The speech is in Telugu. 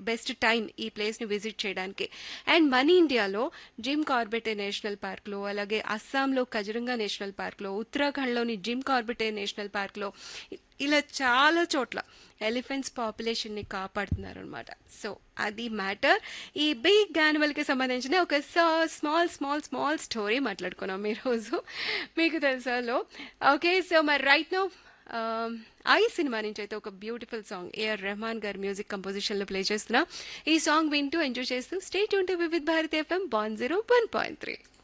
బెస్ట్ టైం ఈ ప్లేస్ని విజిట్ చేయడానికి అండ్ మన ఇండియాలో జిమ్ కార్బెటే నేషనల్ పార్క్లో అలాగే అస్సాంలో కజరంగా నేషనల్ పార్క్లో ఉత్తరాఖండ్లోని జిమ్ కార్బెటే నేషనల్ పార్క్లో ఇలా చాలా చోట్ల ఎలిఫెంట్స్ పాపులేషన్ని కాపాడుతున్నారు అనమాట సో అది మ్యాటర్ ఈ బిగ్ యానిమల్కి సంబంధించిన ఒక స్మాల్ స్మాల్ స్మాల్ స్టోరీ మాట్లాడుకున్నాం ఈరోజు మీకు తెలుసాలో ఓకే సో మరి రైట్ నో ఐ సినిమా నుంచి అయితే ఒక బ్యూటిఫుల్ సాంగ్ ఏఆర్ రెహమాన్ గారి మ్యూజిక్ కంపోజిషన్లో ప్లే చేస్తున్నా ఈ సాంగ్ వింటూ ఎంజాయ్ చేస్తూ స్టేట్ ఉంటే Vividh Bharati FM one zero one point three